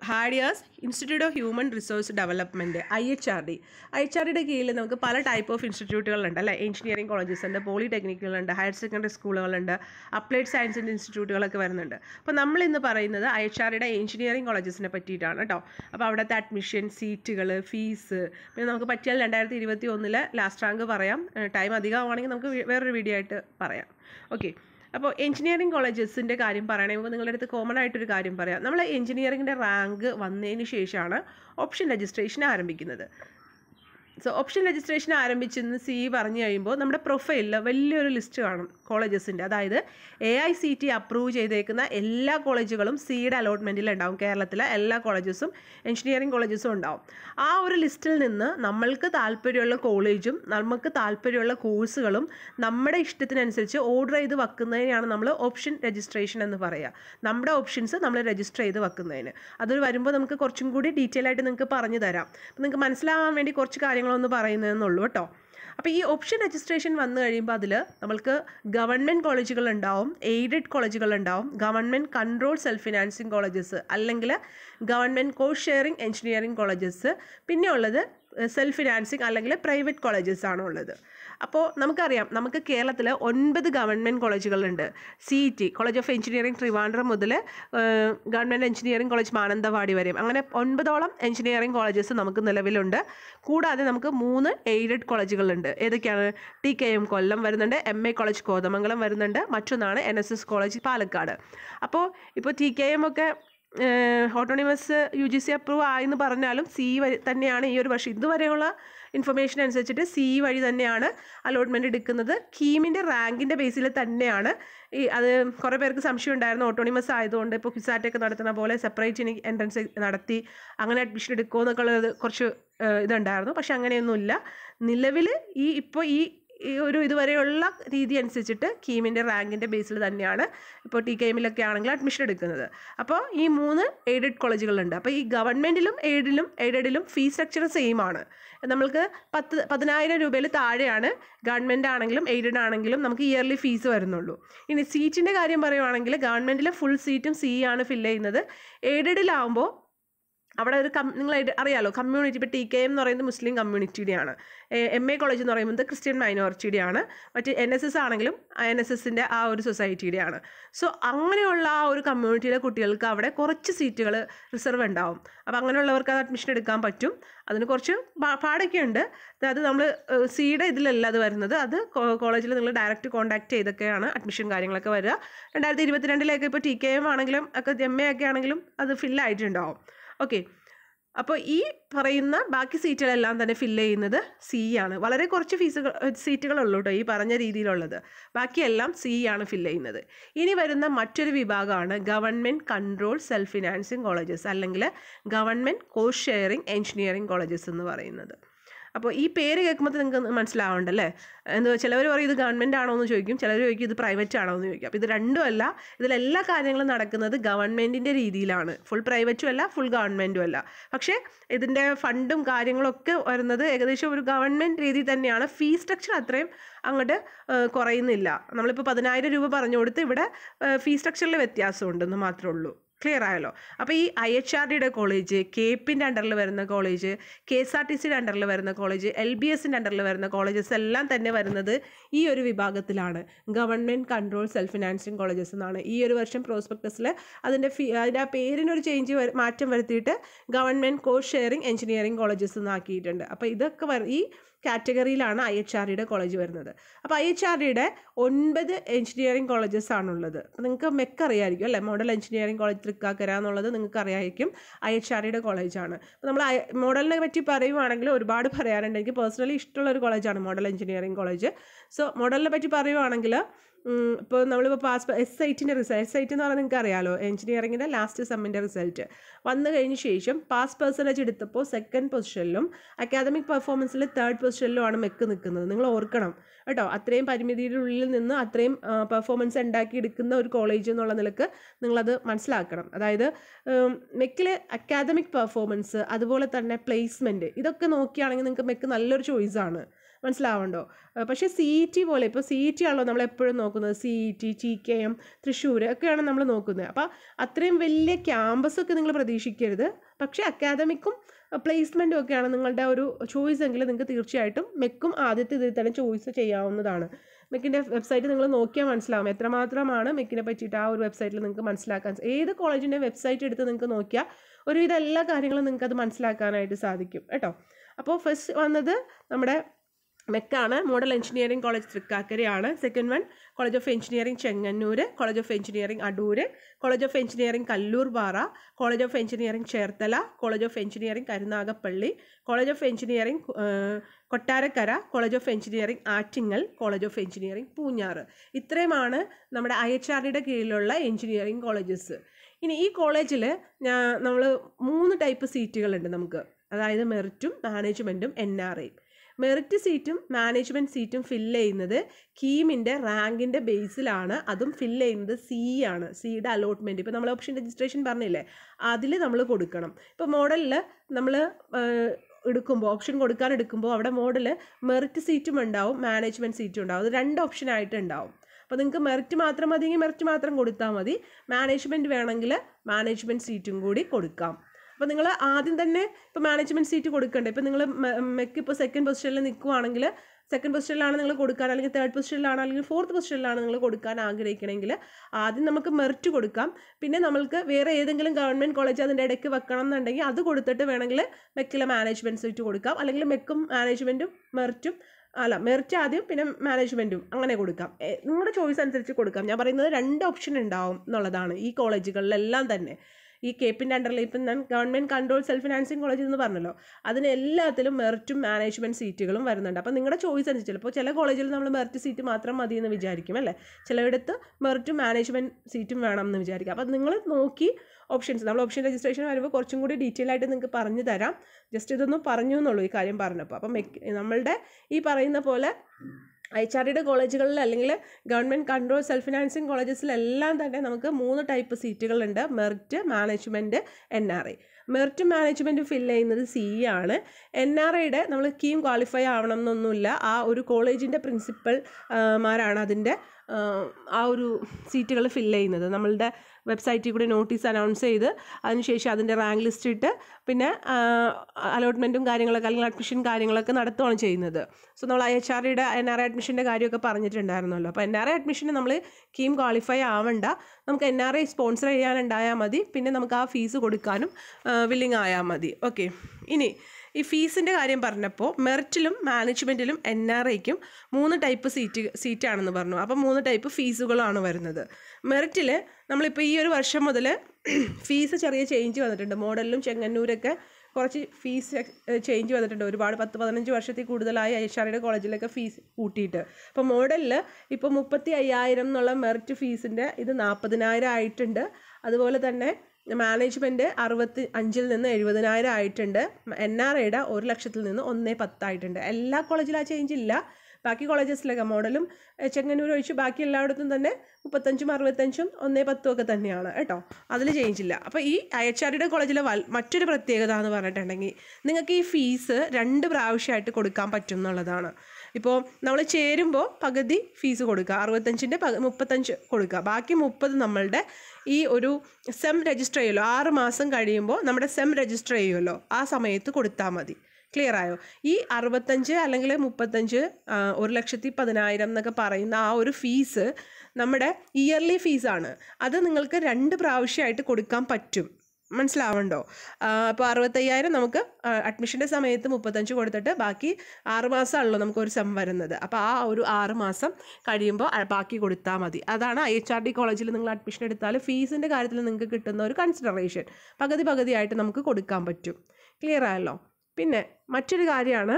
ഹാഡിയാസ് institute of human resource development I H R D I H R ഡിയുടെ കീഴിൽ നമുക്ക് പല ടൈപ്പ് ഓഫ് ഇൻസ്റ്റിറ്റ്യൂട്ടുകളുണ്ട് അല്ലേ എഞ്ചിനീയറിംഗ് കോളേജസ് ഉണ്ട് പോളിടെക്നിക്കുകളുണ്ട് ഹയർ സെക്കൻഡറി സ്കൂളുകളുണ്ട് അപ്ലൈഡ് സയൻസിൻ്റെ ഇൻസ്റ്റിറ്റ്യൂട്ടുകളൊക്കെ വരുന്നുണ്ട് അപ്പോൾ നമ്മൾ ഇന്ന് പറയുന്നത് ഐ എച്ച് ആർ ഡിയുടെ എഞ്ചിനീയറിംഗ് കോളേജസിനെ പറ്റിയിട്ടാണ് കേട്ടോ അപ്പോൾ അവിടുത്തെ അഡ്മിഷൻ സീറ്റുകൾ ഫീസ് പിന്നെ നമുക്ക് പറ്റിയാൽ രണ്ടായിരത്തി ഇരുപത്തി ഒന്നിലെ ലാസ്റ്റ് റാങ്ക് പറയാം ടൈം അധികമാണെങ്കിൽ നമുക്ക് വേ- വേറൊരു വീഡിയോ ആയിട്ട് പറയാം ഓക്കെ അപ്പോൾ എഞ്ചിനീയറിംഗ് കോളേജസിൻ്റെ കാര്യം പറയണമെങ്കിൽ നിങ്ങളുടെ അടുത്ത് കോമൺ ആയിട്ടൊരു കാര്യം പറയാം നമ്മൾ എഞ്ചിനീയറിംഗിൻ്റെ റാങ്ക് വന്നതിന് ശേഷമാണ് ഓപ്ഷൻ രജിസ്ട്രേഷൻ ആരംഭിക്കുന്നത് സോ ഓപ്ഷൻ രജിസ്ട്രേഷൻ ആരംഭിച്ചെന്ന് സി പറഞ്ഞു കഴിയുമ്പോൾ നമ്മുടെ പ്രൊഫൈലിൽ വലിയൊരു ലിസ്റ്റ് കാണും കോളേജസിൻ്റെ അതായത് A I C T approve ചെയ്തേക്കുന്ന എല്ലാ കോളേജുകളും സിയുടെ അലോട്ട്മെൻറ്റിൽ ഉണ്ടാവും കേരളത്തിലെ എല്ലാ കോളേജസും എഞ്ചിനീയറിംഗ് കോളേജസും ഉണ്ടാവും ആ ഒരു ലിസ്റ്റിൽ നിന്ന് നമ്മൾക്ക് താല്പര്യമുള്ള കോളേജും നമുക്ക് താല്പര്യമുള്ള കോഴ്സുകളും നമ്മുടെ ഇഷ്ടത്തിനനുസരിച്ച് ഓർഡർ ചെയ്ത് വെക്കുന്നതിനെയാണ് നമ്മൾ ഓപ്ഷൻ രജിസ്ട്രേഷൻ എന്ന് പറയുക നമ്മുടെ ഓപ്ഷൻസ് നമ്മൾ രജിസ്റ്റർ ചെയ്ത് വെക്കുന്നതിന് അത് വരുമ്പോൾ നമുക്ക് കുറച്ചും കൂടി ഡീറ്റെയിൽ ആയിട്ട് നിങ്ങൾക്ക് പറഞ്ഞു തരാം അപ്പം നിങ്ങൾക്ക് മനസ്സിലാവാൻ വേണ്ടി കുറച്ച് കാര്യങ്ങളൊന്ന് പറയുന്നതെന്നുള്ളൂ കേട്ടോ അപ്പോൾ ഈ ഓപ്ഷൻ രജിസ്ട്രേഷൻ വന്നു കഴിയുമ്പോൾ അതിൽ നമ്മൾക്ക് ഗവൺമെൻറ് കോളേജുകൾ ഉണ്ടാവും എയ്ഡഡ് കോളേജുകൾ ഉണ്ടാവും government control self financing colleges അല്ലെങ്കിൽ government course sharing engineering colleges പിന്നെ ഉള്ളത് സെൽഫ് ഫിനാൻസിങ് അല്ലെങ്കിൽ പ്രൈവറ്റ് കോളേജസ് ആണ് ഉള്ളത് അപ്പോൾ നമുക്കറിയാം നമുക്ക് കേരളത്തിൽ ഒൻപത് ഗവൺമെൻറ് കോളേജുകളുണ്ട് C E T college of engineering Trivandrum മുതൽ ഗവൺമെൻറ് എഞ്ചിനീയറിംഗ് കോളേജ് മാനന്തവാടി വരെയും അങ്ങനെ ഒൻപതോളം എഞ്ചിനീയറിംഗ് കോളേജസ് നമുക്ക് നിലവിലുണ്ട് കൂടാതെ നമുക്ക് മൂന്ന് എയ്ഡഡ് കോളേജുകളുണ്ട് ഏതൊക്കെയാണ് ടി കെ എം കൊല്ലം വരുന്നുണ്ട് എം എ കോളേജ് കോതമംഗലം വരുന്നുണ്ട് മറ്റൊന്നാണ് N S S college Palakkad അപ്പോൾ ഇപ്പോൾ ടി കെ എം ഒക്കെ autonomous U G C approve ആയെന്ന് പറഞ്ഞാലും സി വഴി തന്നെയാണ് ഈ ഒരു വർഷം ഇതുവരെയുള്ള ഇൻഫർമേഷൻ അനുസരിച്ചിട്ട് സി വഴി തന്നെയാണ് അലോട്ട്മെൻറ്റ് എടുക്കുന്നത് കീമിൻ്റെ റാങ്കിൻ്റെ ബേസിൽ തന്നെയാണ് ഈ അത് കുറേ പേർക്ക് സംശയം ഉണ്ടായിരുന്നു ഓട്ടോണിമസ് ആയതുകൊണ്ട് ഇപ്പോൾ ക്വിസാറ്റൊക്കെ നടത്തുന്ന പോലെ സെപ്പറേറ്റ് ഇനി എൻട്രൻസ് നടത്തി അങ്ങനെ അഡ്മിഷൻ എടുക്കുമോ എന്നൊക്കെ ഉള്ളത് കുറച്ച് ഏഹ്, ഇതുണ്ടായിരുന്നു പക്ഷെ അങ്ങനെയൊന്നുമില്ല നിലവിൽ ഈ ഇപ്പോൾ ഈ ഈ ഒരു ഇതുവരെയുള്ള രീതി അനുസരിച്ചിട്ട് കീമിൻ്റെ റാങ്കിൻ്റെ ബേസിൽ തന്നെയാണ് ഇപ്പോൾ ടി കെ എമ്മിലൊക്കെ ആണെങ്കിൽ അഡ്മിഷൻ എടുക്കുന്നത് അപ്പോൾ ഈ മൂന്ന് എയ്ഡഡ് കോളേജുകളുണ്ട് അപ്പോൾ ഈ ഗവൺമെൻറ്റിലും എയ്ഡിലും എയ്ഡഡിലും ഫീസ് സ്ട്രക്ചർ സെയിം ആണ് നമ്മൾക്ക് പത്ത് പതിനായിരം രൂപയിൽ താഴെയാണ് ഗവൺമെൻറ് ആണെങ്കിലും എയ്ഡഡ് ആണെങ്കിലും നമുക്ക് ഇയർലി ഫീസ് വരുന്നുള്ളൂ ഇനി സീറ്റിൻ്റെ കാര്യം പറയുവാണെങ്കിൽ ഗവൺമെൻറ്റിലെ ഫുൾ സീറ്റും സി ആണ് ഫില്ല് ചെയ്യുന്നത് എയ്ഡഡിലാവുമ്പോൾ അവിടെ ഒരു കം നിങ്ങൾ അറിയാലോ കമ്മ്യൂണിറ്റി ഇപ്പോൾ ടി കെ എം എന്ന് പറയുന്നത് മുസ്ലിം കമ്മ്യൂണിറ്റിയുടെയാണ് എം എ കോളേജ് എന്ന് പറയുന്നത് ക്രിസ്ത്യൻ മൈനോറിറ്റിയുടെയാണ് മറ്റ് എൻ എസ് എസ് ആണെങ്കിലും എൻ എസ് എസിൻ്റെ ആ ഒരു സൊസൈറ്റിയുടെയാണ് സോ അങ്ങനെയുള്ള ആ ഒരു കമ്മ്യൂണിറ്റിയിലെ കുട്ടികൾക്ക് അവിടെ കുറച്ച് സീറ്റുകൾ റിസർവ് ഉണ്ടാവും അപ്പോൾ അങ്ങനെയുള്ളവർക്ക് അത് അഡ്മിഷൻ എടുക്കാൻ പറ്റും അതിന് കുറച്ച് പാ- പാടൊക്കെ ഉണ്ട് അത് നമ്മൾ സിയുടെ ഇതിലല്ല അത് വരുന്നത് അത് കോളേജിൽ നിങ്ങൾ ഡയറക്റ്റ് കോൺടാക്ട് ചെയ്തൊക്കെയാണ് അഡ്മിഷൻ കാര്യങ്ങളൊക്കെ വരിക രണ്ടായിരത്തി ഇരുപത്തിരണ്ടിലേക്ക് ഇപ്പോൾ ടി കെ എം ആണെങ്കിലും ഒക്കെ എം എ ഒക്കെ ആണെങ്കിലും അത് ഫില്ലായിട്ടുണ്ടാവും ഓക്കെ അപ്പോൾ ഈ പറയുന്ന ബാക്കി സീറ്റുകളെല്ലാം തന്നെ ഫില്ല് ചെയ്യുന്നത് സി ആണ് വളരെ കുറച്ച് ഫീസുകൾ സീറ്റുകളുള്ളൂ കേട്ടോ ഈ പറഞ്ഞ രീതിയിലുള്ളത് ബാക്കിയെല്ലാം സി ആണ് ഫില്ല് ചെയ്യുന്നത് ഇനി വരുന്ന മറ്റൊരു വിഭാഗമാണ് government control self financing colleges അല്ലെങ്കിൽ government course sharing engineering colleges എന്ന് പറയുന്നത് അപ്പോൾ ഈ പേര് കേൾക്കുമ്പോൾ നിങ്ങൾക്ക് മനസ്സിലാവണ്ടല്ലേ എന്താ ചിലവർ പറയും ഇത് ഗവൺമെൻറ് ആണോ എന്ന് ചോദിക്കും ചിലർ ചോദിക്കും ഇത് പ്രൈവറ്റ് ആണോ എന്ന് ചോദിക്കും അപ്പോൾ ഇത് രണ്ടുമല്ല ഇതിലെല്ലാ കാര്യങ്ങളും നടക്കുന്നത് ഗവൺമെൻറ്റിൻ്റെ രീതിയിലാണ് ഫുൾ പ്രൈവറ്റും അല്ല ഫുൾ ഗവൺമെൻറ്റും അല്ല പക്ഷേ ഇതിൻ്റെ ഫണ്ടും കാര്യങ്ങളൊക്കെ വരുന്നത് ഏകദേശം ഒരു ഗവൺമെൻറ് രീതിയിൽ തന്നെയാണ് ഫീ സ്ട്രക്ചർ അത്രയും അങ്ങോട്ട് ഏഹ്, കുറയുന്നില്ല നമ്മളിപ്പോൾ പതിനായിരം രൂപ പറഞ്ഞു കൊടുത്ത് ഇവിടെ ഫീ സ്ട്രക്ചറിൽ വ്യത്യാസമുണ്ടെന്ന് മാത്രമേ ഉള്ളൂ ക്ലിയർ ആയല്ലോ അപ്പോൾ ഈ ഐ എച്ച് ആർ ഡിയുടെ കോളേജ് കെ പിൻ്റെ അണ്ടറിൽ വരുന്ന college K S R T സിയുടെ അണ്ടറിൽ വരുന്ന കോളേജ് എൽ ബി എസിൻ്റെ അണ്ടറിൽ വരുന്ന കോളേജസ് എല്ലാം തന്നെ വരുന്നത് ഈ ഒരു വിഭാഗത്തിലാണ് government control self financing colleges എന്നാണ് ഈ ഒരു വർഷം പ്രോസ്പെക്ടസിൽ അതിൻ്റെ ഫീ അതിൻ്റെ ആ പേരിനൊരു ചേഞ്ച് മാറ്റം വരുത്തിയിട്ട് government course sharing engineering colleges എന്നാക്കിയിട്ടുണ്ട് അപ്പോൾ ഇതൊക്കെ വര- ഈ കാറ്റഗറിയിലാണ് ഐ എച്ച് ആർ ഡിയുടെ കോളേജ് വരുന്നത് അപ്പോൾ ഐ എച്ച് ആർ ഡിയുടെ ഒൻപത് എഞ്ചിനീയറിംഗ് കോളേജസ് ആണുള്ളത് അപ്പോൾ നിങ്ങൾക്ക് മെക്ക് അറിയാമായിരിക്കും അല്ലേ മോഡൽ എഞ്ചിനീയറിംഗ് കോളേജ് തൃക്കാക്കര എന്നുള്ളത് നിങ്ങൾക്ക് അറിയാമായിരിക്കും ഐ എച്ച് ആർ ഡിയുടെ കോളേജാണ് അപ്പോൾ നമ്മൾ മോഡലിനെ പറ്റി പറയുവാണെങ്കിൽ ഒരുപാട് പറയാറുണ്ട് എനിക്ക് പേഴ്സണലി ഇഷ്ടമുള്ള ഒരു കോളേജാണ് മോഡൽ എഞ്ചിനീയറിംഗ് കോളേജ് സോ മോഡലിനെ പറ്റി പറയുവാണെങ്കിൽ ഇപ്പോൾ നമ്മളിപ്പോൾ പാസ് എസ് ഐറ്റിൻ്റെ റിസൾട്ട് എസ് ഐറ്റ് എന്ന് പറഞ്ഞാൽ നിങ്ങൾക്ക് അറിയാലോ എഞ്ചിനീയറിങ്ങിൻ്റെ ലാസ്റ്റ് സെമ്മിൻ്റെ റിസൾട്ട് വന്നു കഴിഞ്ഞ ശേഷം പാസ് പെർസെൻറ്റേജ് എടുത്തപ്പോൾ സെക്കൻഡ് പൊസിഷനിലും അക്കാദമിക് പെർഫോമൻസിൽ തേർഡ് പൊസിഷനിലുമാണ് മെക്ക് നിൽക്കുന്നത് നിങ്ങൾ ഓർക്കണം കേട്ടോ അത്രയും പരിമിതിയുടെ ഉള്ളിൽ നിന്ന് അത്രയും പെർഫോമൻസ് ഉണ്ടാക്കിയെടുക്കുന്ന ഒരു കോളേജ് എന്നുള്ള നിലക്ക് നിങ്ങളത് മനസ്സിലാക്കണം അതായത് മെക്കിൽ അക്കാദമിക് പെർഫോമൻസ് അതുപോലെ തന്നെ പ്ലേസ്മെൻറ്റ് ഇതൊക്കെ നോക്കിയാണെങ്കിൽ നിങ്ങൾക്ക് മെക്ക് നല്ലൊരു ചോയ്സാണ് മനസ്സിലാവണ്ടോ ആ, പക്ഷേ സി ഇ ടി പോലെ ഇപ്പോൾ സി ഇ ടി ആണല്ലോ നമ്മൾ എപ്പോഴും നോക്കുന്നത് C E T T K M Thrissur ഒക്കെയാണ് നമ്മൾ നോക്കുന്നത് അപ്പോൾ അത്രയും വലിയ ക്യാമ്പസ് ഒക്കെ നിങ്ങൾ പ്രതീക്ഷിക്കരുത് പക്ഷേ അക്കാദമിക്കും പ്ലേസ്മെൻറ്റും ഒക്കെയാണ് നിങ്ങളുടെ ഒരു ചോയ്സ് എങ്കിൽ നിങ്ങൾക്ക് തീർച്ചയായിട്ടും മെക്കും ആദ്യത്തെ ഇതിൽ തന്നെ ചോയ്സ് ചെയ്യാവുന്നതാണ് മെക്കിൻ്റെ വെബ്സൈറ്റ് നിങ്ങൾ നോക്കിയാൽ മനസ്സിലാവും എത്രമാത്രമാണ് മെക്കിനെ പറ്റിയിട്ട് ആ ഒരു വെബ്സൈറ്റിൽ നിങ്ങൾക്ക് മനസ്സിലാക്കാൻ സ- ഏത് കോളേജിൻ്റെ വെബ്സൈറ്റ് എടുത്ത് നിങ്ങൾക്ക് നോക്കിയാൽ ഒരുവിധം എല്ലാ കാര്യങ്ങളും നിങ്ങൾക്ക് അത് മനസ്സിലാക്കാനായിട്ട് സാധിക്കും കേട്ടോ അപ്പോൾ ഫസ്റ്റ് വന്നത് നമ്മുടെ മെക്കാണ് മോഡൽ എഞ്ചിനീയറിംഗ് കോളേജ് തൃക്കാക്കരയാണ് second one college of engineering Chengannur college of engineering Adoor college of engineering Kallooppara college of engineering Cherthala college of engineering Karunagappally college of engineering Kottarakkara college of engineering Attingal college of engineering Poonjar ഇത്രയുമാണ് നമ്മുടെ I H R ഡിയുടെ കീഴിലുള്ള engineering colleges ഇനി ഈ കോളേജിൽ ഞാൻ നമ്മൾ മൂന്ന് ടൈപ്പ് സീറ്റുകളുണ്ട് നമുക്ക് അതായത് മെറിറ്റും മാനേജ്മെൻറ്റും എൻ ആർ ഐയും മെറിറ്റ് സീറ്റും മാനേജ്മെൻറ്റ് സീറ്റും ഫില്ല് ചെയ്യുന്നത് കീമിൻ്റെ റാങ്കിൻ്റെ ബേസിലാണ് അതും ഫില്ല് ചെയ്യുന്നത് സി ആണ് സിയുടെ അലോട്ട്മെൻറ്റ് ഇപ്പോൾ നമ്മൾ ഓപ്ഷൻ രജിസ്ട്രേഷൻ പറഞ്ഞില്ലേ അതിൽ നമ്മൾ കൊടുക്കണം ഇപ്പോൾ മോഡലിൽ നമ്മൾ എടുക്കുമ്പോൾ ഓപ്ഷൻ കൊടുക്കാൻ എടുക്കുമ്പോൾ അവിടെ മോഡൽ മെറിറ്റ് സീറ്റും ഉണ്ടാവും മാനേജ്മെൻറ്റ് സീറ്റും ഉണ്ടാവും അത് രണ്ട് ഓപ്ഷനായിട്ട് ഉണ്ടാവും അപ്പോൾ നിങ്ങൾക്ക് മെറിറ്റ് മാത്രം മതിയെങ്കിൽ മെറിറ്റ് മാത്രം കൊടുത്താൽ മതി മാനേജ്മെൻറ്റ് വേണമെങ്കിൽ മാനേജ്മെൻറ്റ് സീറ്റും കൂടി കൊടുക്കാം അപ്പോൾ നിങ്ങൾ ആദ്യം തന്നെ ഇപ്പോൾ മാനേജ്മെൻറ്റ് സീറ്റ് കൊടുക്കണ്ടേ ഇപ്പോൾ നിങ്ങൾ മെക്ക് ഇപ്പോൾ സെക്കൻഡ് പൊസിഷനിൽ നിൽക്കുവാണെങ്കിൽ സെക്കൻഡ് പൊസിഷനിലാണ് നിങ്ങൾ കൊടുക്കാൻ അല്ലെങ്കിൽ തേർഡ് പൊസിഷനിലാണ് അല്ലെങ്കിൽ ഫോർത്ത് പൊസിഷനിലാണ് നിങ്ങൾ കൊടുക്കാൻ ആഗ്രഹിക്കണമെങ്കിൽ ആദ്യം നമുക്ക് മെറിറ്റ് കൊടുക്കാം പിന്നെ നമ്മൾക്ക് വേറെ ഏതെങ്കിലും ഗവൺമെൻറ് കോളേജ് അതിൻ്റെ ഇടയ്ക്ക് വെക്കണം എന്നുണ്ടെങ്കിൽ അത് കൊടുത്തിട്ട് വേണമെങ്കിൽ മെക്കിലെ മാനേജ്മെൻറ്റ് സീറ്റ് കൊടുക്കാം അല്ലെങ്കിൽ മെക്കും മാനേജ്മെൻറ്റും മെറിറ്റും അല്ല മെറിറ്റ് ആദ്യം പിന്നെ മാനേജ്മെൻറ്റും അങ്ങനെ കൊടുക്കാം എ, നിങ്ങളുടെ ചോയ്സ് അനുസരിച്ച് കൊടുക്കാം ഞാൻ പറയുന്നത് രണ്ട് ഓപ്ഷൻ ഉണ്ടാവും എന്നുള്ളതാണ് ഈ കോളേജുകളിലെല്ലാം തന്നെ ഈ കേപ്പിൻ്റെ അണ്ടറിൽ ഇപ്പം ഞാൻ government control self financing college എന്ന് പറഞ്ഞല്ലോ അതിന് എല്ലാത്തിലും മെറിറ്റും മാനേജ്മെൻറ്റ് സീറ്റുകളും വരുന്നുണ്ട് അപ്പോൾ നിങ്ങളുടെ ചോയ്സ് അനുസരിച്ച് ചിലപ്പോൾ ചില കോളേജിൽ നമ്മൾ മെറിറ്റ് സീറ്റ് മാത്രം മതി എന്ന് വിചാരിക്കും അല്ലേ ചിലയിടത്ത് മെറിറ്റും മാനേജ്മെൻറ്റ് സീറ്റും വേണം എന്ന് വിചാരിക്കും അപ്പോൾ നിങ്ങൾ നോക്കി ഓപ്ഷൻസ് നമ്മൾ ഓപ്ഷൻ രജിസ്ട്രേഷൻ വരുമ്പോൾ കുറച്ചും കൂടി ഡീറ്റെയിൽ ആയിട്ട് നിങ്ങൾക്ക് പറഞ്ഞു തരാം ജസ്റ്റ് ഇതൊന്നും പറഞ്ഞു എന്നുള്ളൂ ഈ കാര്യം പറഞ്ഞപ്പോൾ അപ്പം മെക്ക് നമ്മളുടെ ഈ പറയുന്ന പോലെ എച്ച് ആർ ഡിയുടെ കോളേജുകളിൽ അല്ലെങ്കിൽ ഗവൺമെൻറ് കൺട്രോൾ സെൽഫ് ഫിനാൻസിങ് കോളേജസിലെല്ലാം തന്നെ നമുക്ക് മൂന്ന് ടൈപ്പ് സീറ്റുകളുണ്ട് merit management N R I merit management fill ചെയ്യുന്നത് സി ആണ് എൻ ആർ ഐയുടെ നമ്മൾ കീം ക്വാളിഫൈ ആവണം എന്നൊന്നുമില്ല ആ ഒരു കോളേജിൻ്റെ പ്രിൻസിപ്പൽ മാരാണ് അതിൻ്റെ ആ, ആ ഒരു സീറ്റുകൾ ഫില്ല് ചെയ്യുന്നത് നമ്മളുടെ വെബ്സൈറ്റിൽ കൂടി നോട്ടീസ് അനൗൺസ് ചെയ്ത് അതിനുശേഷം അതിൻ്റെ റാങ്ക് ലിസ്റ്റ് ഇട്ട് പിന്നെ അലോട്ട്മെൻറ്റും കാര്യങ്ങളൊക്കെ അല്ലെങ്കിൽ അഡ്മിഷൻ കാര്യങ്ങളൊക്കെ നടത്തുകയാണ് ചെയ്യുന്നത് സോ നമ്മൾ ഐ എച്ച് ആർ ഡിയുടെ എൻ ആർ ഐ അഡ്മിഷൻ്റെ കാര്യമൊക്കെ പറഞ്ഞിട്ടുണ്ടായിരുന്നല്ലോ അപ്പോൾ എൻ ആർ ഐ അഡ്മിഷന് നമ്മൾ കീം ക്വാളിഫൈ ആവണ്ട നമുക്ക് എൻ ആർ ഐ സ്പോൺസർ ചെയ്യാനുണ്ടായാൽ മതി പിന്നെ നമുക്ക് ആ ഫീസ് കൊടുക്കാനും വില്ലിങ് ആയാൽ മതി ഓക്കെ ഇനി ഈ ഫീസിൻ്റെ കാര്യം പറഞ്ഞപ്പോൾ മെറിറ്റിലും മാനേജ്മെൻറ്റിലും എൻ ആർ ഐക്കും മൂന്ന് ടൈപ്പ് സീറ്റ് സീറ്റാണെന്ന് പറഞ്ഞു അപ്പോൾ മൂന്ന് ടൈപ്പ് ഫീസുകളാണ് വരുന്നത് മെറിറ്റിൽ നമ്മളിപ്പോൾ ഈ ഒരു വർഷം മുതൽ ഫീസ് ചെറിയ ചേഞ്ച് വന്നിട്ടുണ്ട് മോഡലിലും ചെങ്ങന്നൂരൊക്കെ കുറച്ച് ഫീസ് ചേഞ്ച് വന്നിട്ടുണ്ട് ഒരുപാട് പത്ത് പതിനഞ്ച് വർഷത്തിൽ കൂടുതലായി എച്ച് ആർ കോളേജിലൊക്കെ ഫീസ് കൂട്ടിയിട്ട് അപ്പോൾ മോഡലിൽ ഇപ്പോൾ മുപ്പത്തി അയ്യായിരം എന്നുള്ള മെറിറ്റ് ഫീസിൻ്റെ ഇത് നാൽപ്പതിനായിരം ആയിട്ടുണ്ട് അതുപോലെ തന്നെ മാനേജ്മെൻറ്റ് അറുപത്തി അഞ്ചിൽ നിന്ന് എഴുപതിനായിരം ആയിട്ടുണ്ട് എൻ ആർ ഐയുടെ ഒരു ലക്ഷത്തിൽ നിന്ന് ഒന്നേ പത്തായിട്ടുണ്ട് എല്ലാ കോളേജിലും ആ ചേഞ്ച് ഇല്ല ബാക്കി കോളേജസിലൊക്കെ മോഡലും എഹ്, ചെങ്ങന്നൂർ ഒഴിച്ച് ബാക്കി എല്ലായിടത്തും തന്നെ മുപ്പത്തഞ്ചും അറുപത്തഞ്ചും ഒന്നേ പത്തും ഒക്കെ തന്നെയാണ് കേട്ടോ അതിൽ ചേഞ്ച് ഇല്ല അപ്പോൾ ഈ ഐ എച്ച് ആർ ഡിയുടെ കോളേജിലെ വൽ മറ്റൊരു പ്രത്യേകത എന്ന് പറഞ്ഞിട്ടുണ്ടെങ്കിൽ നിങ്ങൾക്ക് ഈ ഫീസ് രണ്ട് പ്രാവശ്യമായിട്ട് കൊടുക്കാൻ പറ്റും എന്നുള്ളതാണ് ഇപ്പോൾ നമ്മൾ ചേരുമ്പോൾ പകുതി ഫീസ് കൊടുക്കുക അറുപത്തഞ്ചിൻ്റെ പക മുപ്പത്തഞ്ച് കൊടുക്കുക ബാക്കി മുപ്പത് നമ്മളുടെ ഈ ഒരു സെം രജിസ്റ്റർ ചെയ്യുമല്ലോ ആറ് മാസം കഴിയുമ്പോൾ നമ്മുടെ സെം രജിസ്റ്റർ ചെയ്യുമല്ലോ ആ സമയത്ത് കൊടുത്താൽ മതി ക്ലിയർ ആയോ ഈ അറുപത്തഞ്ച് അല്ലെങ്കിൽ മുപ്പത്തഞ്ച് ആ, ഒരു ലക്ഷത്തി പതിനായിരം എന്നൊക്കെ പറയുന്ന ആ ഒരു ഫീസ് നമ്മുടെ ഇയർലി ഫീസാണ് അത് നിങ്ങൾക്ക് രണ്ട് പ്രാവശ്യമായിട്ട് കൊടുക്കാൻ പറ്റും മനസ്സിലാവണ്ടോ അപ്പോൾ അറുപത്തയ്യായിരം നമുക്ക് അഡ്മിഷൻ്റെ സമയത്ത് മുപ്പത്തഞ്ച് കൊടുത്തിട്ട് ബാക്കി ആറ് മാസമാണല്ലോ നമുക്ക് ഒരു സെം വരുന്നത് അപ്പോൾ ആ ഒരു ആറ് മാസം കഴിയുമ്പോൾ അ- ബാക്കി കൊടുത്താൽ മതി അതാണ് ഐ എച്ച് ആർ ഡി കോളേജിൽ നിങ്ങൾ അഡ്മിഷൻ എടുത്താൽ ഫീസിൻ്റെ കാര്യത്തിൽ നിങ്ങൾക്ക് കിട്ടുന്ന ഒരു കൺസിഡറേഷൻ പകുതി പകുതിയായിട്ട് നമുക്ക് കൊടുക്കാൻ പറ്റും ക്ലിയർ ആയല്ലോ പിന്നെ മറ്റൊരു കാര്യമാണ്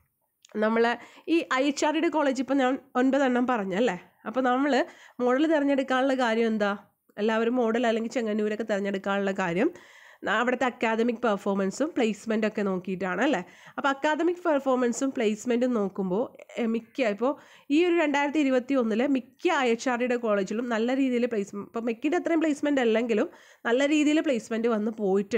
നമ്മൾ ഈ ഐ എച്ച് ആർ ഡിയുടെ കോളേജ് ഇപ്പോൾ ഞാൻ ഒൻപതെണ്ണം പറഞ്ഞല്ലേ അപ്പോൾ നമ്മൾ മോഡൽ തിരഞ്ഞെടുക്കാനുള്ള കാര്യം എന്താ എല്ലാവരും മോഡൽ അല്ലെങ്കിൽ ചെങ്ങന്നൂരൊക്കെ തിരഞ്ഞെടുക്കാനുള്ള കാര്യം ന- അവിടുത്തെ അക്കാദമിക് പെർഫോമൻസും പ്ലേസ്മെൻ്റ് ഒക്കെ നോക്കിയിട്ടാണ് അല്ലേ അപ്പോൾ അക്കാദമിക് പെർഫോമൻസും പ്ലേസ്മെൻറ്റും നോക്കുമ്പോൾ എ, മിക്ക ഇപ്പോൾ ഈ ഒരു രണ്ടായിരത്തി ഇരുപത്തി ഒന്നിലെ മിക്ക ഐ എച്ച് ആർ ഡിയുടെ കോളേജിലും നല്ല രീതിയിൽ പ്ലേസ്മെൻറ്റ് ഇപ്പോൾ മിക്കിൻ്റെ അത്രയും പ്ലേസ്മെൻറ്റ് അല്ലെങ്കിലും നല്ല രീതിയിൽ പ്ലേസ്മെൻറ്റ് വന്ന് പോയിട്ടുണ്ട്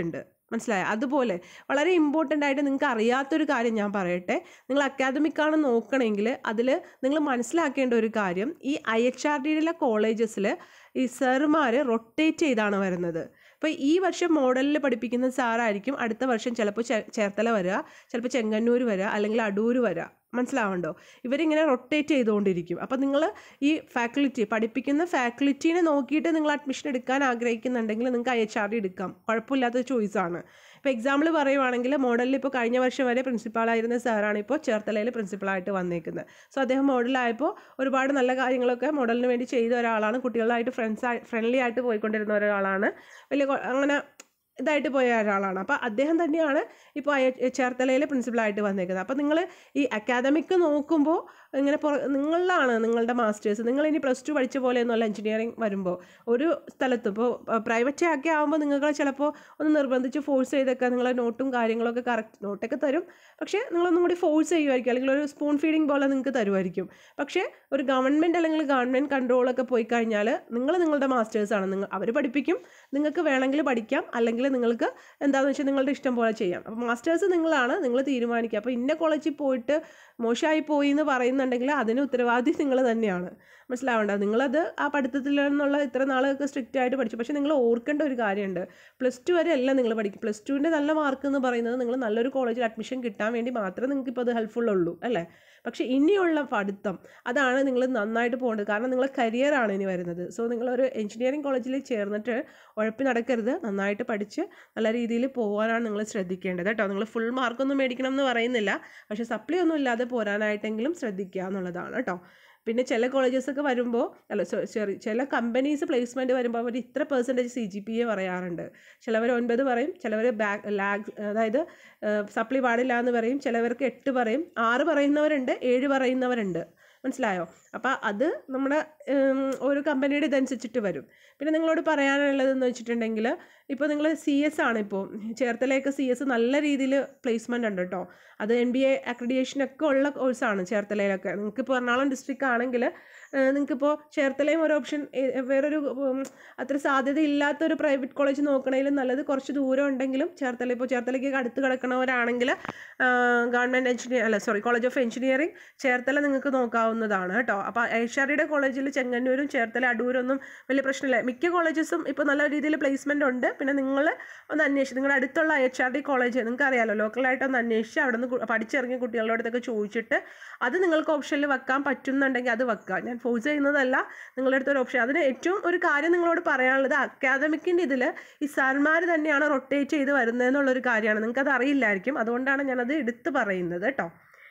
മനസ്സിലായോ അതുപോലെ വളരെ ഇമ്പോർട്ടൻ്റ് ആയിട്ട് നിങ്ങൾക്ക് അറിയാത്തൊരു കാര്യം ഞാൻ പറയട്ടെ നിങ്ങൾ അക്കാദമിക് ആണ് നോക്കണമെങ്കിൽ അതിൽ നിങ്ങൾ മനസ്സിലാക്കേണ്ട ഒരു കാര്യം ഈ ഐ എച്ച് ആർ ഡിയിലെ കോളേജസിൽ ഈ സാറുമാർ റൊട്ടേറ്റ് ചെയ്താണ് വരുന്നത് അപ്പോൾ ഈ വർഷം മോഡലിൽ പഠിപ്പിക്കുന്ന സാറായിരിക്കും അടുത്ത വർഷം ചിലപ്പോൾ ചേ ചേർത്തല വരിക ചിലപ്പോൾ ചെങ്ങന്നൂർ വരിക അല്ലെങ്കിൽ അടൂർ വരിക മനസ്സിലാവണ്ടോ ഇവരിങ്ങനെ റൊട്ടേറ്റ് ചെയ്തുകൊണ്ടിരിക്കും അപ്പോൾ നിങ്ങൾ ഈ ഫാക്കൽറ്റി പഠിപ്പിക്കുന്ന ഫാക്കൽറ്റീനെ നോക്കിയിട്ട് നിങ്ങൾ അഡ്മിഷൻ എടുക്കാൻ ആഗ്രഹിക്കുന്നുണ്ടെങ്കിൽ നിങ്ങൾക്ക് ഐ എച്ച് ആർ ഡി എടുക്കാം കുഴപ്പമില്ലാത്ത ചോയ്സാണ് ഇപ്പോൾ എക്സാമ്പിൾ പറയുവാണെങ്കിൽ മോഡലിൽ ഇപ്പോൾ കഴിഞ്ഞ വർഷം വരെ പ്രിൻസിപ്പാളായിരുന്ന സാറാണ് ഇപ്പോൾ ചേർത്തലയിൽ പ്രിൻസിപ്പളായിട്ട് വന്നേക്കുന്നത് സോ അദ്ദേഹം മോഡലായപ്പോൾ ഒരുപാട് നല്ല കാര്യങ്ങളൊക്കെ മോഡലിന് വേണ്ടി ചെയ്ത ഒരാളാണ് കുട്ടികളായിട്ട് ഫ്രണ്ട്സ് ഫ്രണ്ട്ലി ആയിട്ട് പോയിക്കൊണ്ടിരുന്ന ഒരാളാണ് വലിയ കൊ- അങ്ങനെ ഇതായിട്ട് പോയ ഒരാളാണ് അപ്പോൾ അദ്ദേഹം തന്നെയാണ് ഇപ്പോൾ ചേർത്തലയിലെ പ്രിൻസിപ്പളായിട്ട് വന്നേക്കുന്നത് അപ്പോൾ നിങ്ങൾ ഈ അക്കാദമിക് നോക്കുമ്പോൾ ഇങ്ങനെ പുറ നിങ്ങളിലാണ് നിങ്ങളുടെ മാസ്റ്റേഴ്സ് നിങ്ങൾ ഇനി പ്ലസ് ടു പഠിച്ച പോലെയൊന്നുമല്ല എഞ്ചിനീയറിംഗ് വരുമ്പോൾ ഒരു സ്ഥലത്ത് ഇപ്പോൾ പ്രൈവറ്റ് ഒക്കെ ആകുമ്പോൾ നിങ്ങൾക്ക് ചിലപ്പോൾ ഒന്ന് നിർബന്ധിച്ച് ഫോഴ്സ് ചെയ്തൊക്കെ നിങ്ങളെ നോട്ടും കാര്യങ്ങളൊക്കെ കറക്റ്റ് നോട്ടൊക്കെ തരും പക്ഷേ നിങ്ങളൊന്നും കൂടി ഫോഴ്സ് ചെയ്യുമായിരിക്കും അല്ലെങ്കിൽ ഒരു സ്പൂൺ ഫീഡിങ് പോലെ നിങ്ങൾക്ക് തരുമായിരിക്കും പക്ഷേ ഒരു ഗവൺമെൻറ് അല്ലെങ്കിൽ ഗവൺമെൻറ് കൺട്രോളൊക്കെ പോയി കഴിഞ്ഞാൽ നിങ്ങൾ നിങ്ങളുടെ മാസ്റ്റേഴ്സാണ് നിങ്ങൾ അവർ പഠിപ്പിക്കും നിങ്ങൾക്ക് വേണമെങ്കിൽ പഠിക്കാം അല്ലെങ്കിൽ നിങ്ങൾക്ക് എന്താണെന്ന് വെച്ചാൽ നിങ്ങളുടെ ഇഷ്ടം പോലെ ചെയ്യാം അപ്പോൾ മാസ്റ്റേഴ്സ് നിങ്ങളാണ് നിങ്ങൾ തീരുമാനിക്കുക അപ്പോൾ ഇന്ന കോളേജിൽ പോയിട്ട് മോശമായി പോയി എന്ന് പറയുന്നുണ്ടെങ്കിൽ അതിന് ഉത്തരവാദി നിങ്ങൾ തന്നെയാണ് മനസ്സിലാവേണ്ട നിങ്ങളത് ആ പഠിത്തത്തിൽ നിന്നുള്ള ഇത്ര നാളൊക്കെ സ്ട്രിക്റ്റ് ആയിട്ട് പഠിച്ചു പക്ഷേ നിങ്ങൾ ഓർക്കേണ്ട ഒരു കാര്യമുണ്ട് പ്ലസ് ടു വരെ അല്ല നിങ്ങൾ പഠിക്കും പ്ലസ് ടുവിൻ്റെ നല്ല മാർക്ക് എന്ന് പറയുന്നത് നിങ്ങൾ നല്ലൊരു കോളേജിൽ അഡ്മിഷൻ കിട്ടാൻ വേണ്ടി മാത്രമേ നിങ്ങൾക്ക് ഇപ്പോൾ അത് ഹെൽപ്ഫുൾ ഉള്ളൂ അല്ലേ പക്ഷേ ഇനിയുള്ള പഠിത്തം അതാണ് നിങ്ങൾ നന്നായിട്ട് പോകേണ്ടത് കാരണം നിങ്ങളെ കരിയറാണ് ഇനി വരുന്നത് സോ നിങ്ങളൊരു എഞ്ചിനീയറിംഗ് കോളേജിൽ ചേർന്നിട്ട് ഉഴപ്പി നടക്കരുത് നന്നായിട്ട് പഠിച്ച് നല്ല രീതിയിൽ പോകാനാണ് നിങ്ങൾ ശ്രദ്ധിക്കേണ്ടത് കേട്ടോ നിങ്ങൾ ഫുൾ മാർക്കൊന്നും മേടിക്കണം എന്ന് പറയുന്നില്ല പക്ഷേ സപ്ലി ഒന്നും ഇല്ലാതെ പോരാനായിട്ടെങ്കിലും ശ്രദ്ധിക്കുക എന്നുള്ളതാണ് കേട്ടോ പിന്നെ ചില കോളേജസ് ഒക്കെ വരുമ്പോൾ അല്ല സോറി ചില കമ്പനീസ് പ്ലേസ്മെൻറ്റ് വരുമ്പോൾ അവർ ഇത്ര percentage C G P A പറയാറുണ്ട് ചിലവർ ഒൻപത് പറയും ചിലവർ ബാക്ക് ലാഗ് അതായത് സപ്ലി പാടില്ല എന്ന് പറയും ചിലവർക്ക് എട്ട് പറയും ആറ് പറയുന്നവരുണ്ട് ഏഴ് പറയുന്നവരുണ്ട് മനസ്സിലായോ അപ്പോൾ അത് നമ്മുടെ ഉം, ഓരോ കമ്പനിയുടെ ഇതനുസരിച്ചിട്ട് വരും പിന്നെ നിങ്ങളോട് പറയാനുള്ളതെന്ന് വെച്ചിട്ടുണ്ടെങ്കിൽ ഇപ്പോൾ നിങ്ങൾ സി എസ് ആണ് ഇപ്പോൾ ചേർത്തലയൊക്കെ സി എസ് നല്ല രീതിയിൽ പ്ലേസ്മെൻ്റ് ഉണ്ട് കേട്ടോ അത് എൻ ബി എ അക്രഡിയേഷനൊക്കെ ഉള്ള കോഴ്സാണ് ചേർത്തലയിലൊക്കെ നിങ്ങൾക്കിപ്പോൾ എറണാകുളം ഡിസ്ട്രിക്റ്റ് ആണെങ്കിൽ നിങ്ങൾക്കിപ്പോൾ ചേർത്തലയും ഒരു ഓപ്ഷൻ വേറൊരു ഉം, അത്ര സാധ്യത ഇല്ലാത്തൊരു പ്രൈവറ്റ് കോളേജ് നോക്കണേലും നല്ലത് കുറച്ച് ദൂരം ഉണ്ടെങ്കിലും ചേർത്തല ഇപ്പോൾ ചേർത്തലയ്ക്ക് അടുത്ത് കിടക്കണവരാണെങ്കിൽ ഗവൺമെൻറ് എഞ്ചിനീയർ അല്ല sorry college of engineering Cherthala നിങ്ങൾക്ക് നോക്കാവുന്നതാണ് കേട്ടോ അപ്പോൾ ഐഷാറിയുടെ കോളേജിൽ ചെങ്ങന്നൂരും ചേർത്തല അടൂരൊന്നും വലിയ പ്രശ്നമില്ല മിക്ക കോളേജസും ഇപ്പോൾ നല്ല രീതിയിൽ പ്ലേസ്മെൻ്റ് ഉണ്ട് പിന്നെ നിങ്ങൾ ഒന്ന് അന്വേഷിച്ച് നിങ്ങളുടെ അടുത്തുള്ള എച്ച് ആർ ഡി കോളേജ് നിങ്ങൾക്ക് അറിയാലോ ലോക്കലായിട്ട് ഒന്ന് അന്വേഷിച്ച് അവിടെ നിന്ന് പഠിച്ചിറങ്ങിയ കുട്ടികളുടെ അടുത്തൊക്കെ ചോദിച്ചിട്ട് അത് നിങ്ങൾക്ക് ഓപ്ഷനിൽ വെക്കാൻ പറ്റുന്നുണ്ടെങ്കിൽ അത് വെക്കുക ഞാൻ ഫോഴ്സ് ചെയ്യുന്നതല്ല നിങ്ങളുടെ അടുത്തൊരു ഓപ്ഷൻ അതിന് ഏറ്റവും ഒരു കാര്യം നിങ്ങളോട് പറയാനുള്ളത് അക്കാദമിക്കിൻ്റെ ഇതിൽ ഈ സാർമാർ തന്നെയാണ് റൊട്ടേറ്റ് ചെയ്ത് വരുന്നതെന്നുള്ളൊരു കാര്യമാണ് നിങ്ങൾക്ക് അത് അറിയില്ലായിരിക്കും അതുകൊണ്ടാണ് ഞാനത് എടുത്ത് പറയുന്നത് കേട്ടോ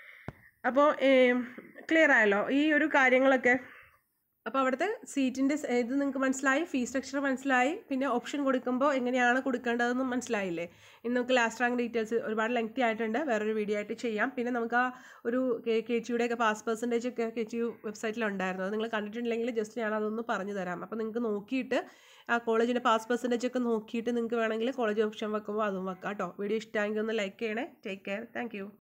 അപ്പോൾ ക്ലിയർ ആയല്ലോ ഈ ഒരു കാര്യങ്ങളൊക്കെ അപ്പോൾ അവിടുത്തെ സീറ്റിൻ്റെ ഇത് നിങ്ങൾക്ക് മനസ്സിലായി ഫീ സ്ട്രക്ചർ മനസ്സിലായി പിന്നെ ഓപ്ഷൻ കൊടുക്കുമ്പോൾ എങ്ങനെയാണ് കൊടുക്കേണ്ടതെന്നും മനസ്സിലായില്ലേ ഇന്ന് നമുക്ക് ലാസ്റ്റ് റാങ്ക് ഡീറ്റെയിൽസ് ഒരുപാട് ലെങ്തി ആയിട്ടുണ്ട് വേറൊരു വീഡിയോ ആയിട്ട് ചെയ്യാം പിന്നെ നമുക്ക് ആ ഒരു കെ കെ ജിയുടെ ഒക്കെ പാസ് പെർസെൻറ്റേജ് ഒക്കെ കെ ജി യു വെബ്സൈറ്റിൽ ഉണ്ടായിരുന്നു അത് നിങ്ങൾ കണ്ടിട്ടുണ്ടെങ്കിൽ ജസ്റ്റ് ഞാൻ അതൊന്ന് പറഞ്ഞു തരാം അപ്പോൾ നിങ്ങൾക്ക് നോക്കിയിട്ട് ആ കോളേജിൻ്റെ പാസ് പെർസെൻറ്റേജ് ഒക്കെ നോക്കിയിട്ട് നിങ്ങൾക്ക് വേണമെങ്കിൽ കോളേജ് ഓപ്ഷൻ വെക്കുമ്പോൾ അതും വെക്കാം കേട്ടോ വീഡിയോ ഇഷ്ടമായെങ്കിൽ ഒന്ന് ലൈക്ക് ചെയ്യണേ ടേക്ക് കെയർ താങ്ക്